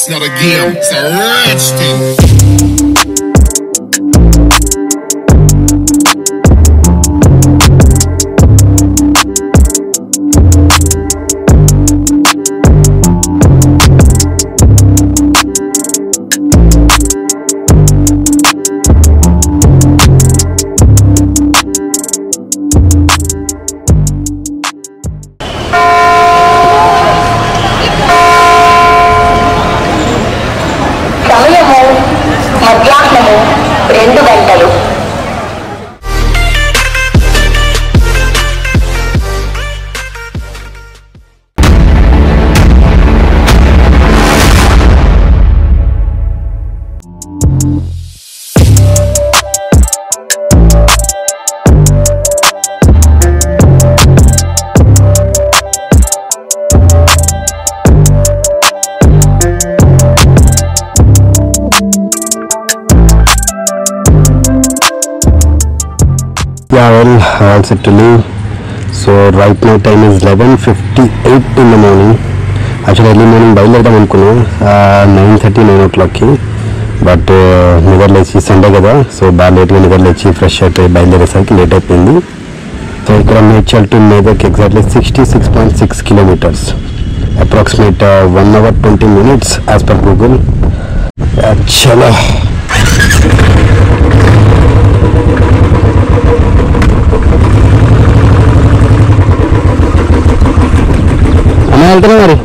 It's not a game, it's a rich thing. సమయము మధ్యాహ్నము రెండు గంటలు Yeah, well, all set to leave. So right now time is 11:58 in the morning. Actually early morning బయలుదేరదాం అనుకున్నాం nine thirty nine ఓ క్లాక్కి but నిద్ర లేచి Sunday కదా సో బాగా లేట్గా నిద్ర లేచి ఫ్రెష్ అయిపోయి బయలుదేరేసరికి లేట్ అయిపోయింది సో ఇక్కడ Medchal to Medak exactly sixty six point six kilometres approximate one hour twenty minutes as per Google చలో అన్న వెళ్తున్నా మరి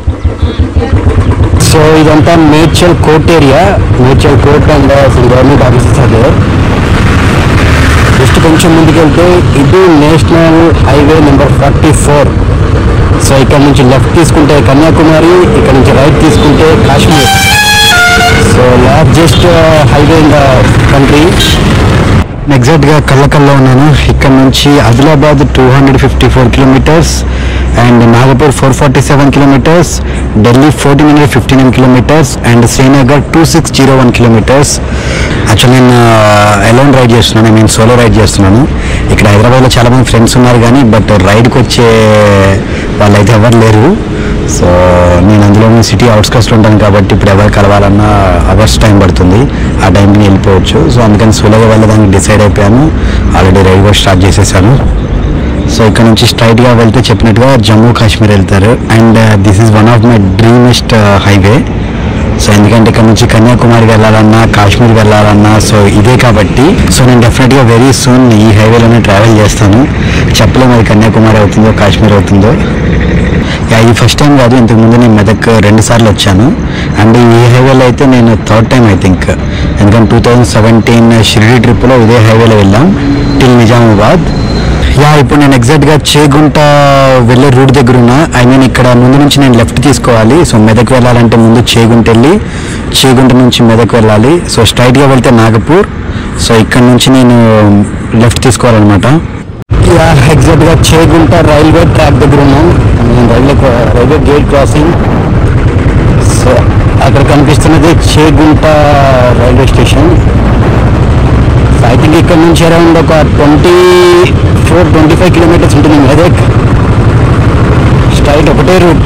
సో ఇదంతా Medchal court area Medchal court and government offices అదే జస్ట్ కొంచెం ముందుకెళ్తే ఇది national highway number forty four so ఇక్కడ నుంచి లెఫ్ట్ తీసుకుంటే కన్యాకుమారి ఇక్కడ నుంచి రైట్ తీసుకుంటే Kashmir so largest highway in the country ఎగ్జాక్ట్గా కళ్ళకల్లో ఉన్నాను ఇక్కడ నుంచి Adilabad two hundred fifty four kilometres and Nagpur four forty seven kilometres Delhi fourteen hundred fifty nine kilometres and Srinagar two six zero one kilometres actually నేను ఎలోన్ రైడ్ చేస్తున్నాను I mean solo ride చేస్తున్నాను ఇక్కడ హైదరాబాద్లో చాలామంది ఫ్రెండ్స్ ఉన్నారు కానీ బట్ రైడ్కి వచ్చే వాళ్ళైతే ఎవరు లేరు సో నేను అందులో సిటీ అవుట్స్కట్స్లో ఉంటాను కాబట్టి ఇప్పుడు ఎవరు కలవాలన్నా అవర్స్ టైం పడుతుంది ఆ టైంకి నేను వెళ్ళిపోవచ్చు సో అందుకని సోలోగా వెళ్ళడానికి డిసైడ్ అయిపోయాను ఆల్రెడీ రైడ్ కూడా స్టార్ట్ చేసేసాను సో ఇక్కడ నుంచి స్ట్రైట్గా వెళ్తే చెప్పినట్టుగా జమ్మూ కాశ్మీర్ వెళ్తారు and this is one of my dreamest highway so ఎందుకంటే ఇక్కడ నుంచి కన్యాకుమారి వెళ్ళాలన్నా కాశ్మీర్ వెళ్ళాలన్నా సో ఇదే కాబట్టి సో నేను డెఫినెట్గా వెరీ సూన్ ఈ హైవేలోనే ట్రావెల్ చేస్తాను చెప్పలేము అది కన్యాకుమారి అవుతుందో కాశ్మీర్ అవుతుందో యా, ఇది ఫస్ట్ టైం కాదు ఇంతకు ముందు నేను మెదక్ రెండు సార్లు వచ్చాను అండ్ ఈ హైవేలో అయితే నేను థర్డ్ టైం ఐ థింక్ ఎందుకంటే టూ థౌజండ్ సెవెంటీన్ షిరిడి ట్రిప్లో ఇదే హైవేలో వెళ్ళాం టిల్ నిజామాబాద్ యా ఇప్పుడు నేను ఎగ్జాక్ట్గా చేగుంట వెళ్ళే రూట్ దగ్గర ఉన్నా ఐ మీన్ ఇక్కడ ముందు నుంచి నేను లెఫ్ట్ తీసుకోవాలి సో మెదక్ వెళ్ళాలంటే ముందు చేగుంట వెళ్ళి చేగుంట నుంచి మెదక్ వెళ్ళాలి సో స్ట్రైట్గా వెళ్తే నాగపూర్ సో ఇక్కడ నుంచి నేను లెఫ్ట్ తీసుకోవాలన్నమాట యా ఎగ్జాక్ట్గా చేగుంట రైల్వే ట్రాక్ దగ్గర ఉన్నాం నేను రైల్వే క్రా- రైల్వే గేట్ క్రాసింగ్ సో అక్కడ కనిపిస్తున్నది Chegunta railway station so I think ఇక్కడ నుంచి అరౌండ్ ఒక twenty four twenty five kilometres ఉంటుంది మెదక్ స్ట్రైట్ ఒకటే రూట్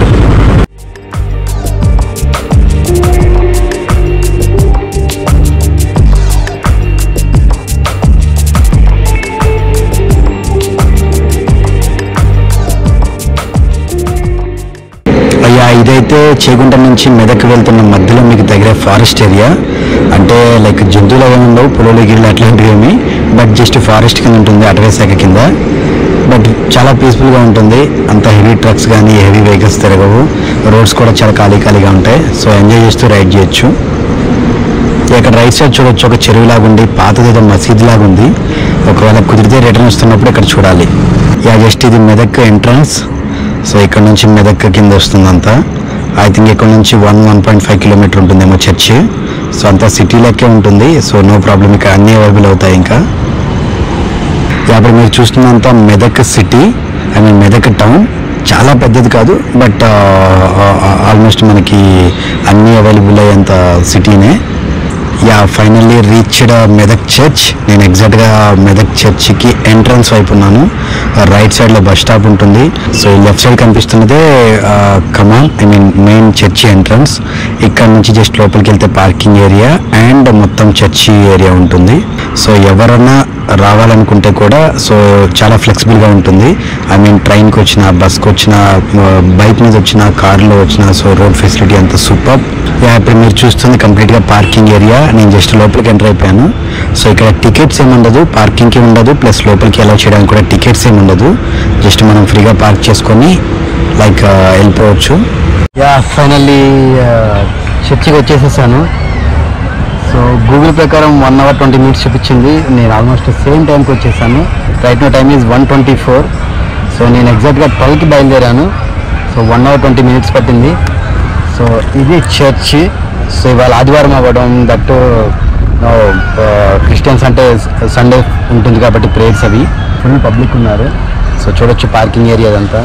అయ్యా ఇదైతే చేగుంట నుంచి మెదక్ వెళ్తున్న మధ్యలో మీకు దగ్గర ఫారెస్ట్ ఏరియా అంటే లైక్ జంతువులు ఏమి ఉండవు పొలాలు గిళ్ళు అట్లాంటివి ఏమి బట్ జస్ట్ ఫారెస్ట్ కింద ఉంటుంది అటవీ శాఖ కింద బట్ చాలా పీస్ఫుల్గా ఉంటుంది అంత హెవీ ట్రక్స్ కానీ హెవీ వెహికల్స్ తిరగవు రోడ్స్ కూడా చాలా ఖాళీ ఖాళీగా ఉంటాయి సో ఎంజాయ్ చేస్తూ రైడ్ చేయొచ్చు ఇక్కడ రైట్ సైడ్ చూడొచ్చు ఒక చెరువు లాగా ఉంది పాతది ఏదో మసీద్ లాగా ఉంది ఒకవేళ కుదిరితే రిటర్న్ వస్తున్నప్పుడు ఇక్కడ చూడాలి యా జస్ట్ ఇది మెదక్ ఎంట్రన్స్ సో ఇక్కడ నుంచి మెదక్ కింద వస్తుందంతా ఐ థింక్ ఇక్కడ నుంచి one one point five kilometre ఉంటుందేమో చర్చ్ సో అంతా సిటీ లెక్కే ఉంటుంది సో నో ప్రాబ్లం ఇక్కడ అన్నీ అవైలబుల్ అవుతాయి ఇంకా యా, ఇప్పుడు మీరు చూస్తున్నంత Medak city I mean Medak town చాలా పెద్దది కాదు బట్ ఆల్మోస్ట్ మనకి అన్నీ అవైలబుల్ అయ్యేంత సిటీనే yeah finally reached Medak church నేను ఎగ్జాక్ట్గా మెదక్ చర్చ్కి ఎంట్రన్స్ వైపు ఉన్నాను రైట్ సైడ్లో బస్ స్టాప్ ఉంటుంది సో ఈ లెఫ్ట్ సైడ్ కనిపిస్తున్నదే కమాన్ I mean main church entrance ఇక్కడ నుంచి జస్ట్ లోపలికి వెళ్తే పార్కింగ్ ఏరియా అండ్ మొత్తం చర్చి ఏరియా ఉంటుంది సో ఎవరన్నా రావాలనుకుంటే కూడా సో చాలా ఫ్లెక్సిబుల్గా ఉంటుంది ఐ మీన్ ట్రైన్కి వచ్చిన బస్కి వచ్చిన బైక్ మీద వచ్చిన కార్లో వచ్చిన సో రోడ్ ఫెసిలిటీ అంతా సూపర్ యా ఇప్పుడు మీరు చూస్తుంది కంప్లీట్గా పార్కింగ్ ఏరియా నేను జస్ట్ లోపలికి ఎంటర్ అయిపోయాను సో ఇక్కడ టికెట్స్ ఏమి ఉండదు పార్కింగ్కి ఉండదు ప్లస్ లోపలికి అలౌ చేయడానికి కూడా టికెట్స్ ఏమి ఉండదు జస్ట్ మనం ఫ్రీగా పార్క్ చేసుకొని లైక్ వెళ్ళిపోవచ్చు యా ఫైనల్లీ చర్చికి వచ్చేసేసాను సో గూగుల్ ప్రకారం వన్ అవర్ ట్వంటీ మినిట్స్ చూపించింది నేను ఆల్మోస్ట్ సేమ్ టైంకి వచ్చేసాను right now time is one twenty four so నేను ఎగ్జాక్ట్గా ట్వెల్వ్కి బయలుదేరాను so one hour twenty minutes పట్టింది సో ఇది చర్చ్ సో ఇవాళ ఆదివారం అవ్వడం దట్ క్రిస్టియన్స్ అంటే సండే ఉంటుంది కాబట్టి ప్రేయర్స్ అవి ఫుల్ పబ్లిక్ ఉన్నారు సో చూడొచ్చు పార్కింగ్ ఏరియా అదంతా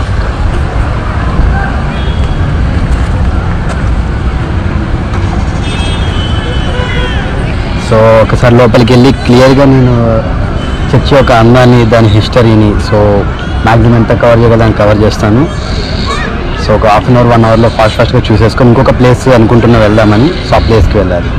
సో ఒకసారి లోపలికి వెళ్ళి క్లియర్గా నేను చర్చి యొక్క అందాన్ని దాని హిస్టరీని సో మ్యాక్సిమం ఎంత కవర్ చేయగలని కవర్ చేస్తాను సో ఒక హాఫ్ అన్ అవర్ వన్ అవర్లో ఫాస్ట్ ఫాస్ట్గా చూసేసుకొని ఇంకొక ప్లేస్ అనుకుంటున్నా వెళ్దామని సో ఆ ప్లేస్కి వెళ్ళాలి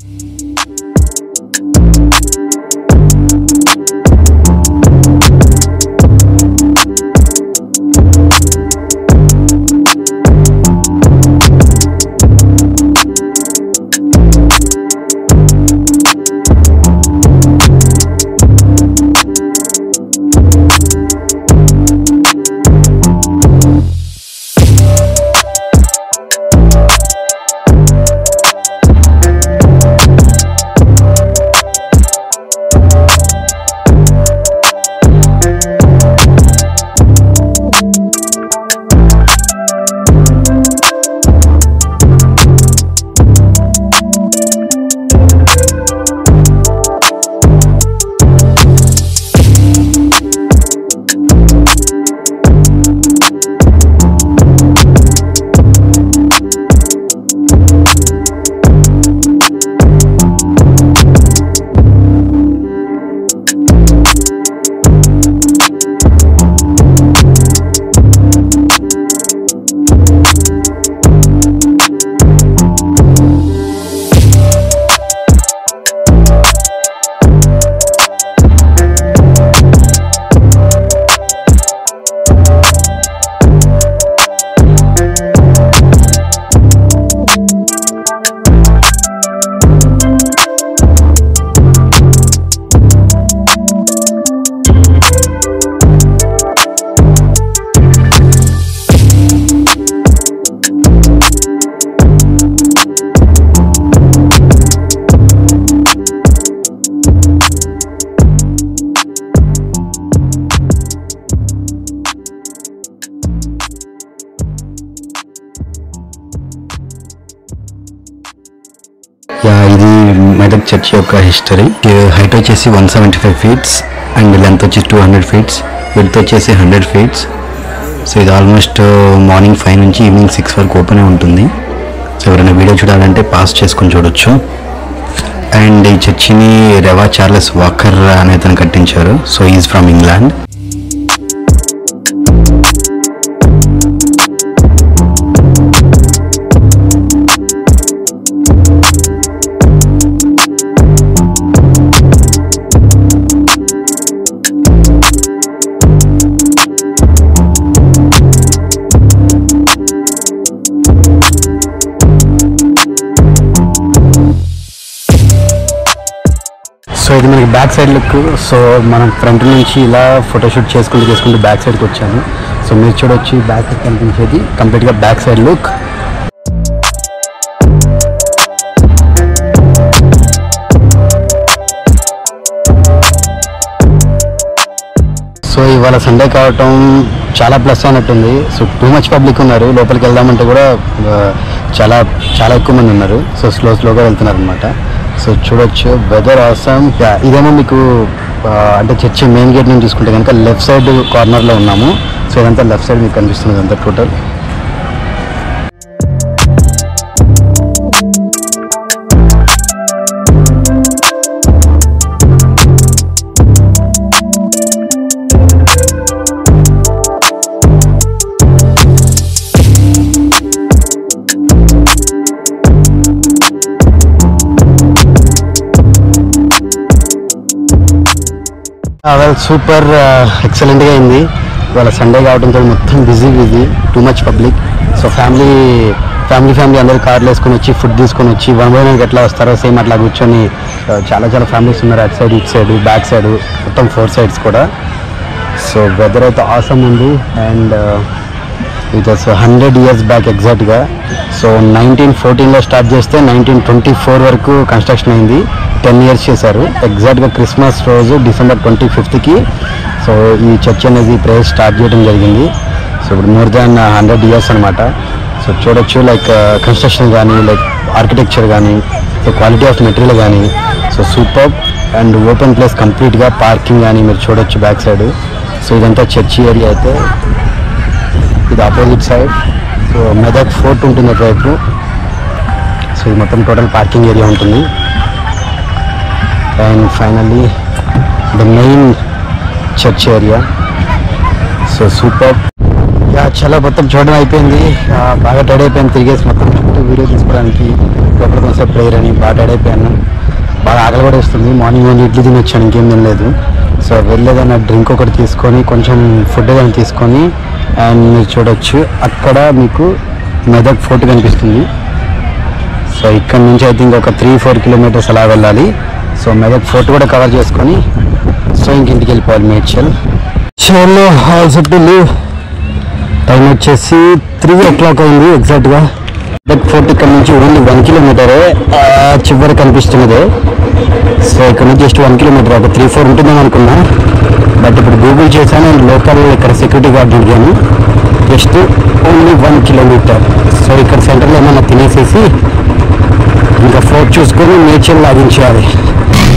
యా ఇది మెదక్ చర్చ్ యొక్క హిస్టరీ హైట్ వచ్చేసి one seventy five feets and length వచ్చి టూ హండ్రెడ్ ఫీట్స్ విడ్త్ వచ్చేసి హండ్రెడ్ ఫీట్స్ సో ఇది ఆల్మోస్ట్ మార్నింగ్ ఫైవ్ నుంచి ఈవినింగ్ సిక్స్ వరకు ఓపెన్ ఉంటుంది సో ఎవరైనా వీడియో చూడాలంటే పాస్ చేసుకొని చూడొచ్చు అండ్ ఈ చర్చిని రెవా చార్లెస్ వాకర్ అనే అతను కట్టించారు so is from England so ఇది మనకి బ్యాక్ సైడ్ లుక్ సో మనం ఫ్రంట్ నుంచి ఇలా ఫోటోషూట్ చేసుకుంటూ చేసుకుంటూ బ్యాక్ సైడ్కి వచ్చాము సో మీరు చూడొచ్చు బ్యాక్ సైడ్ కనిపించేది కంప్లీట్గా బ్యాక్ సైడ్ లుక్ సో ఇవాళ సండే కావటం చాలా ప్లస్ అయినట్టుంది సో టూ మచ్ పబ్లిక్ ఉన్నారు లోపలికి వెళ్దామంటే కూడా ఆ, చాలా చాలా ఎక్కువ మంది ఉన్నారు సో స్లో స్లోగా వెళ్తున్నారు అనమాట సో చూడొచ్చు వెదర్ ఆసమ్ ఇదేమో మీకు ఆ, అంటే చర్చి మెయిన్ గేట్ నుంచి చూసుకుంటే కనుక లెఫ్ట్ సైడ్ కార్నర్లో ఉన్నాము సో ఇదంతా లెఫ్ట్ సైడ్ మీకు కనిపిస్తుంది ఇదంతా టోటల్ వెల్ సూపర్ ఎక్సలెంట్గా అయింది ఇవాళ సండే కావడంతో మొత్తం busy busy too much public so family family family అందరూ కార్లు వేసుకొని వచ్చి ఫుడ్ తీసుకొని వచ్చి వన్ బై వన్కి ఎట్లా వస్తారో సేమ్ అట్లా కూర్చొని uh, చాలా చాలా ఫ్యామిలీస్ ఉన్నారు అటు సైడ్ ఇటు సైడ్ బ్యాక్ సైడ్ మొత్తం ఫోర్ సైడ్స్ కూడా సో వెదర్ అయితే ఆసమ్ ఉంది and it was hundred years back ఎగ్జాక్ట్గా సో నైన్టీన్ ఫోర్టీన్లో స్టార్ట్ చేస్తే నైన్టీన్ ట్వంటీ ఫోర్ వరకు కన్స్ట్రక్షన్ అయింది టెన్ ఇయర్స్ చేశారు ఎగ్జాక్ట్గా క్రిస్మస్ రోజు డిసెంబర్ ట్వంటీ ఫిఫ్త్కి సో ఈ చర్చ్ అనేది ప్రేయర్ స్టార్ట్ చేయడం జరిగింది సో ఇప్పుడు మోర్ దాన్ హండ్రెడ్ ఇయర్స్ అనమాట సో చూడొచ్చు లైక్ కన్స్ట్రక్షన్ కానీ లైక్ ఆర్కిటెక్చర్ కానీ సో క్వాలిటీ ఆఫ్ మెటీరియల్ కానీ so super and open place కంప్లీట్గా పార్కింగ్ కానీ మీరు చూడొచ్చు బ్యాక్ సైడ్ సో ఇదంతా చర్చి ఏరియా అయితే ఇది opposite side so Medak fort ఉంటుంది అటువైపు సో ఇది మొత్తం టోటల్ పార్కింగ్ ఏరియా ఉంటుంది and finally the main church area so super yeah చాలా మొత్తం చూడడం అయిపోయింది ఆ, బాగా టైడ్ అయిపోయాను తిరిగేసి మొత్తం చుట్టూ వీడియో తీసుకోవడానికి లోపల కొంచెం ప్రేయర్ అని బాగా టైడ్ అయిపోయాను బాగా ఆకలి కూడా వేస్తుంది మార్నింగ్ ఓన్లీ ఇడ్లీ తినొచ్చాను ఇంకేం తినలేదు సో వెళ్ళేదన్న డ్రింక్ ఒకటి తీసుకొని కొంచెం ఫుడ్ ఏదైనా తీసుకొని అండ్ మీరు చూడొచ్చు అక్కడ మీకు మెదక్ ఫోర్ట్ కనిపిస్తుంది సో ఇక్కడ నుంచి ఐ థింక్ ఒక త్రీ ఫోర్ కిలోమీటర్స్ అలా వెళ్ళాలి సో మెదక్ ఫోర్ట్ కూడా కవర్ చేసుకొని సో ఇంక ఇంటికి వెళ్ళిపోవాలి మేడ్చల్ షోర్లో ఆల్సో టు లీవ్ టైం వచ్చేసి త్రీ ఓ క్లాక్ అయింది ఎగ్జాక్ట్గా మెదక్ ఫోర్ట్ ఇక్కడ నుంచి ఓన్లీ వన్ కిలోమీటరే ఆ, చివరి కనిపిస్తున్నదే సో ఇక్కడ నుంచి జస్ట్ వన్ కిలోమీటర్ ఒక త్రీ ఫోర్ ఉంటుందని అనుకున్నా బట్ ఇప్పుడు గూగుల్ చేశాను అండ్ లోకల్ ఇక్కడ సెక్యూరిటీ గార్డ్ అడిగాను just only one kilometer so ఇక్కడ సెంటర్లో ఏమన్నా తినేసేసి ఇంకా ఫోర్ట్ చూసుకొని నేచర్ లాగించేయాలి